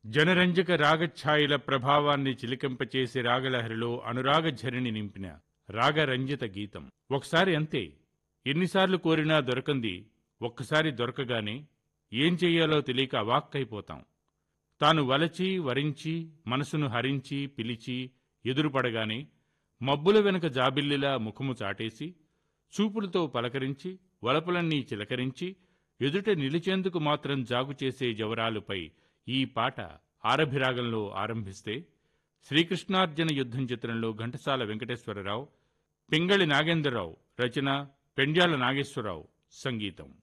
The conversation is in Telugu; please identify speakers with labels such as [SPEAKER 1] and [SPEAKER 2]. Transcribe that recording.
[SPEAKER 1] జనరంజక రాగఛాయల ప్రభావాన్ని చిలికింపచేసి రాగలహరిలో అనురాగ ఝరిని నింపిన రాగరంజిత గీతం ఒకసారి అంతే ఎన్నిసార్లు కోరినా దొరకంది ఒక్కసారి దొరకగానే ఏం చెయ్యాలో తెలియక అవాక్కైపోతాం తాను వలచి వరించి మనసును హరించి పిలిచి ఎదురుపడగానే మబ్బుల వెనుక జాబిల్లిలా ముఖము చాటేసి చూపులతో పలకరించి వలపులన్నీ చిలకరించి ఎదుట నిలిచేందుకు మాత్రం జాగు చేసే జవరాలుపై ఈ పాట ఆరభిరాగంలో ఆరంభిస్తే శ్రీకృష్ణార్జున యుద్ధం చిత్రంలో ఘంటసాల వెంకటేశ్వరరావు పింగళి నాగేంద్రరావు రచన పెండ్యాల నాగేశ్వరరావు సంగీతం